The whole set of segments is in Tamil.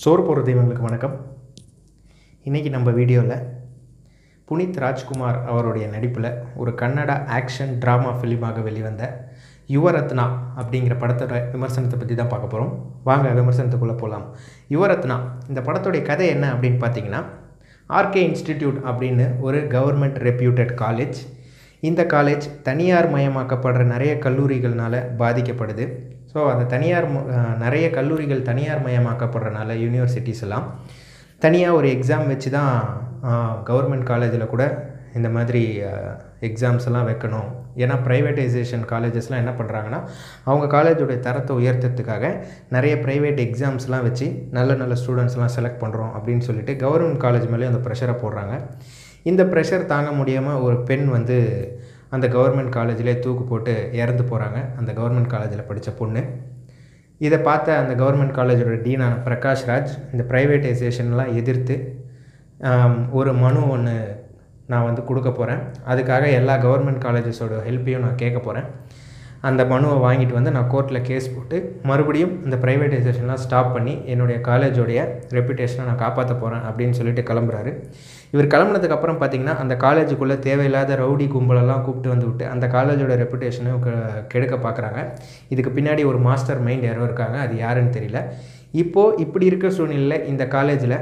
சோறு போடுற தெய்வங்களுக்கு வணக்கம் இன்றைக்கி நம்ம வீடியோவில் புனித் ராஜ்குமார் அவருடைய நடிப்பில் ஒரு கன்னடா ஆக்ஷன் ட்ராமா ஃபிலிமாக வெளிவந்த யுவரத்னா அப்படிங்கிற படத்தோட விமர்சனத்தை பற்றி தான் பார்க்க போகிறோம் வாங்க விமர்சனத்துக்குள்ளே போகலாம் யுவரத்னா இந்த படத்துடைய கதை என்ன அப்படின்னு பார்த்தீங்கன்னா ஆர்கே இன்ஸ்டிடியூட் அப்படின்னு ஒரு கவர்மெண்ட் ரெப்யூட்டட் காலேஜ் இந்த காலேஜ் தனியார் மயமாக்கப்படுற நிறைய கல்லூரிகள்னால பாதிக்கப்படுது ஸோ அந்த தனியார் ம- அஹ் நிறைய கல்லூரிகள் தனியார் மயமாக்கப்படுறனால யூனிவர்சிட்டிஸ் எல்லாம் தனியாக ஒரு எக்ஸாம் வச்சு தான் கவர்மெண்ட் காலேஜில் கூட இந்த மாதிரி எக்ஸாம்ஸ் எல்லாம் வைக்கணும் ஏன்னா ப்ரைவேட்டைசேஷன் காலேஜஸ்லாம் என்ன பண்ணுறாங்கன்னா அவங்க காலேஜோடைய தரத்தை உயர்த்தறதுக்காக நிறைய ப்ரைவேட் எக்ஸாம்ஸ்லாம் வச்சு நல்ல நல்ல ஸ்டூடெண்ட்ஸ்லாம் செலக்ட் பண்ணுறோம் அப்படின்னு சொல்லிட்டு கவர்மெண்ட் காலேஜ் மேலேயும் அந்த ப்ரெஷரை போடுறாங்க இந்த ப்ரெஷர் தாங்க முடியாமல் ஒரு பெண் வந்து அந்த கவர்மெண்ட் காலேஜ்லேயே தூக்கு போட்டு இறந்து போகிறாங்க அந்த கவர்மெண்ட் காலேஜில் படித்த பொண்ணு இதை பார்த்த அந்த கவர்மெண்ட் காலேஜோட டீனான பிரகாஷ் ராஜ் இந்த ப்ரைவேட்டைசேஷன்லாம் எதிர்த்து ஆம், ஒரு மனு ஒன்று நான் வந்து கொடுக்க போகிறேன் அதுக்காக எல்லா கவர்மெண்ட் காலேஜஸோட ஹெல்ப்பையும் நான் கேட்க போகிறேன் அந்த மனுவை வாங்கிட்டு வந்து நான் கோர்ட்டில் கேஸ் போட்டு மறுபடியும் இந்த ப்ரைவேட்டைசேஷன்லாம் ஸ்டாப் பண்ணி என்னுடைய காலேஜோடைய ரெப்புடேஷனை நான் காப்பாற்ற போகிறேன் அப்படின்னு சொல்லிட்டு கிளம்புறாரு இவர் கிளம்புனதுக்கு அப்புறம் பார்த்தீங்கன்னா அந்த காலேஜுக்குள்ளே தேவையில்லாத ரவுடி கும்பலெல்லாம் கூப்பிட்டு வந்து விட்டு அந்த காலேஜோட ரெப்புடேஷனையும் கெ- கெடுக்க பார்க்குறாங்க இதுக்கு பின்னாடி ஒரு மாஸ்டர் மைண்ட் யாரோ இருக்காங்க அது யாருன்னு தெரியல இப்போது இப்படி இருக்க சூழ்நிலையில் இந்த காலேஜில்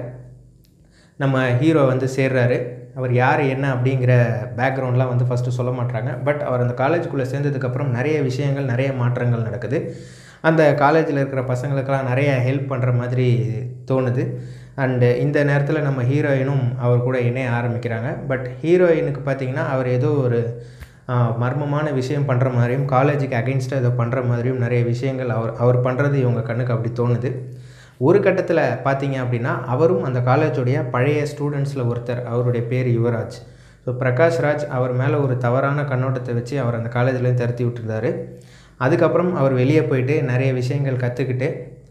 நம்ம ஹீரோ வந்து சேர்றாரு அவர் யார் என்ன அப்படிங்கிற பேக்ரவுண்ட்லாம் வந்து ஃபஸ்ட்டு சொல்ல மாட்டாங்க பட் அவர் அந்த காலேஜுக்குள்ளே சேர்ந்ததுக்கப்புறம் நிறைய விஷயங்கள் நிறைய மாற்றங்கள் நடக்குது அந்த காலேஜில் இருக்கிற பசங்களுக்கெல்லாம் நிறைய ஹெல்ப் பண்ணுற மாதிரி தோணுது அண்டு இந்த நேரத்தில் நம்ம ஹீரோயினும் அவர் கூட இணைய ஆரம்பிக்கிறாங்க பட் ஹீரோயினுக்கு பார்த்தீங்கன்னா அவர் ஏதோ ஒரு ஆ, மர்மமான விஷயம் பண்ணுற மாதிரியும் காலேஜுக்கு அகெயின்ஸ்டாக ஏதோ பண்ணுற மாதிரியும் நிறைய விஷயங்கள் அவர் அவர் பண்ணுறது இவங்க கண்ணுக்கு அப்படி தோணுது ஒரு கட்டத்தில் பார்த்தீங்க அப்படின்னா அவரும் அந்த காலேஜோடைய பழைய ஸ்டூடெண்ட்ஸில் ஒருத்தர் அவருடைய பேர் யுவராஜ் ஸோ பிரகாஷ் ராஜ் அவர் மேலே ஒரு தவறான கண்ணோட்டத்தை வச்சு அவர் அந்த காலேஜ்லேருந்து திரத்தி விட்டுருந்தாரு அதுக்கப்புறம் அவர் வெளியே போயிட்டு நிறைய விஷயங்கள் கற்றுக்கிட்டு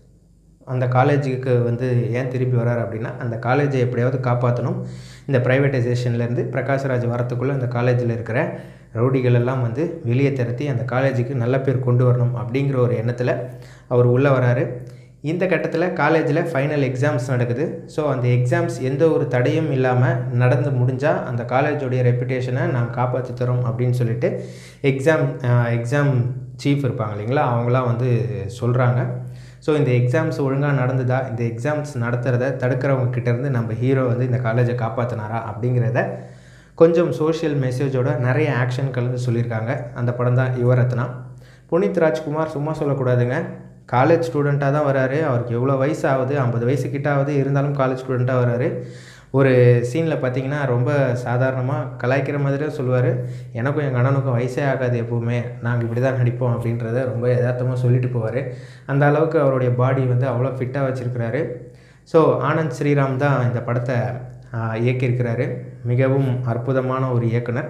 அந்த காலேஜுக்கு வந்து ஏன் திரும்பி வரார் அப்படின்னா அந்த காலேஜை எப்படியாவது காப்பாற்றணும் இந்த ப்ரைவேட்டைசேஷன்லேருந்து பிரகாஷ்ராஜ் வரத்துக்குள்ளே அந்த காலேஜில் இருக்கிற ரவுடிகள் எல்லாம் வந்து வெளியே திரட்டி அந்த காலேஜுக்கு நல்ல பேர் கொண்டு வரணும் அப்படிங்கிற ஒரு எண்ணத்தில் அவர் உள்ளே வராரு இந்த கட்டத்தில் காலேஜில் ஃபைனல் எக்ஸாம்ஸ் நடக்குது ஸோ அந்த எக்ஸாம்ஸ் எந்த ஒரு தடையும் இல்லாமல் நடந்து முடிஞ்சால் அந்த காலேஜோடைய ரெப்புடேஷனை நான் காப்பாற்றி தரோம் அப்படின்னு சொல்லிட்டு எக்ஸாம் எக்ஸாம் சீஃப் இருப்பாங்க இல்லைங்களா அவங்களாம் வந்து சொல்கிறாங்க ஸோ இந்த எக்ஸாம்ஸ் ஒழுங்காக நடந்ததா இந்த எக்ஸாம்ஸ் நடத்துகிறத தடுக்கிறவங்க கிட்டேருந்து நம்ம ஹீரோ வந்து இந்த காலேஜை காப்பாற்றினாரா அப்படிங்கிறத கொஞ்சம் சோஷியல் மெசேஜோட நிறைய ஆக்ஷன் கலந்து சொல்லியிருக்காங்க அந்த படம் தான் யுவரத்னா புனித் ராஜ்குமார் சும்மா சொல்லக்கூடாதுங்க காலேஜ் ஸ்டூடெண்ட்டாக தான் வராரு அவருக்கு எவ்வளோ வயசு ஆகுது ஐம்பது வயசு கிட்ட ஆகுது இருந்தாலும் காலேஜ் ஸ்டூடெண்ட்டாக வராரு ஒரு சீனில் பார்த்தீங்கன்னா ரொம்ப சாதாரணமாக கலாய்க்கிற மாதிரி தான் சொல்லுவார் எனக்கும் எங்கள் அண்ணனுக்கும் வயசே ஆகாது எப்போவுமே நாங்கள் இப்படி தான் நடிப்போம் அப்படின்றத ரொம்ப யதார்த்தமாக சொல்லிட்டு போவார் அந்த அளவுக்கு அவருடைய பாடி வந்து அவ்வளோ ஃபிட்டாக வச்சுருக்கிறாரு ஸோ ஆனந்த் ஸ்ரீராம் தான் இந்த படத்தை ஆஹ், இயக்கியிருக்கிறாரு மிகவும் அற்புதமான ஒரு இயக்குனர்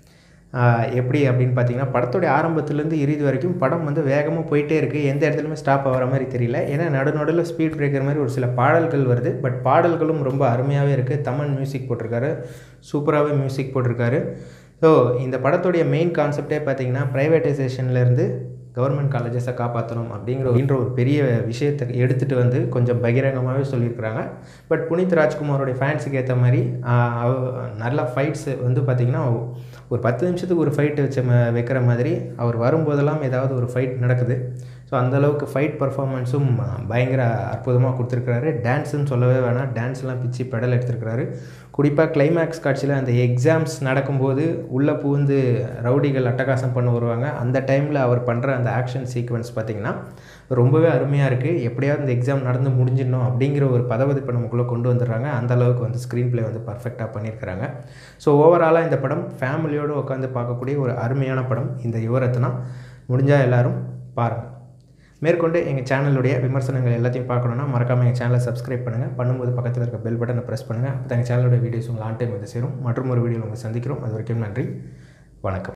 ஆஹ், எப்படி அப்படின்னு பார்த்தீங்கன்னா படத்துடைய ஆரம்பத்துலேருந்து இறுதி வரைக்கும் படம் வந்து வேகமாக போயிட்டே இருக்குது எந்த இடத்துலையுமே ஸ்டாப் ஆகிற மாதிரி தெரியல ஏன்னா நடு நடுவில் ஸ்பீட் பிரேக்கர் மாதிரி ஒரு சில பாடல்கள் வருது பட் பாடல்களும் ரொம்ப அருமையாகவே இருக்குது தமிழ் மியூசிக் போட்டிருக்காரு சூப்பராகவே மியூசிக் போட்டிருக்காரு ஸோ இந்த படத்துடைய மெயின் கான்செப்டே பார்த்தீங்கன்னா ப்ரைவேட்டைசேஷன்லேருந்து கவர்மெண்ட் காலேஜஸை காப்பாற்றணும் அப்படிங்கிற அப்படின்ற ஒரு பெரிய விஷயத்தை எடுத்துகிட்டு வந்து கொஞ்சம் பகிரங்கமாகவே சொல்லியிருக்கிறாங்க பட் புனித் ராஜ்குமாரோடைய ஃபேன்ஸுக்கு ஏற்ற மாதிரி ஆஹ், அவ- நல்ல ஃபைட்ஸ் வந்து பார்த்திங்கன்னா ஒரு பத்து நிமிஷத்துக்கு ஒரு ஃபைட் வச்ச ம- வைக்கிற மாதிரி அவர் வரும்போதெல்லாம் ஏதாவது ஒரு ஃபைட் நடக்குது ஸோ அந்தளவுக்கு ஃபைட் பர்ஃபார்மன்ஸும் பயங்கர அற்புதமாக கொடுத்துருக்கிறாரு டான்ஸுன்னு சொல்லவே வேணாம் டான்ஸ்லாம் பிச்சு பெடல் எடுத்திருக்கிறாரு குறிப்பாக கிளைமேக்ஸ் காட்சியில் அந்த எக்ஸாம்ஸ் நடக்கும்போது உள்ளே பூந்து ரவுடிகள் அட்டகாசம் பண்ண வருவாங்க அந்த டைமில் அவர் பண்ணுற அந்த ஆக்ஷன் சீக்வன்ஸ் பார்த்திங்கன்னா ரொம்பவே அருமையாக இருக்குது எப்படியாவது இந்த எக்ஸாம் நடந்து முடிஞ்சிடணும் அப்படிங்கிற ஒரு பதவதிப்பை நமக்குள்ளே கொண்டு வந்துடுறாங்க அந்த அளவுக்கு வந்து ஸ்க்ரீன் ப்ளே வந்து பர்ஃபெக்டாக பண்ணியிருக்கிறாங்க ஸோ ஓவராலாக இந்த படம் ஃபேமிலியோடு உட்காந்து பார்க்கக்கூடிய ஒரு அருமையான படம் இந்த யுவரத்னா முடிஞ்சால் எல்லாரும் பாருங்கள் மேற்கொண்டு எங்கள் சேனலுடைய விமர்சனங்கள் எல்லாத்தையும் பார்க்கணுன்னா மறக்காமல் எங்கள் சேனலை சப்ஸ்கிரைப் பண்ணுங்கள் பண்ணும்போது பக்கத்தில் இருக்க பெல் பட்டனை ப்ரெஸ் பண்ணுங்கள் அப்போ எங்கள் சேனலோட வீடியோஸ் உங்கள் ஆன் டைம் வந்து சேரும் மற்றும் ஒரு வீடியோ உங்களை சந்திக்கிறோம் அது வரைக்கும் நன்றி வணக்கம்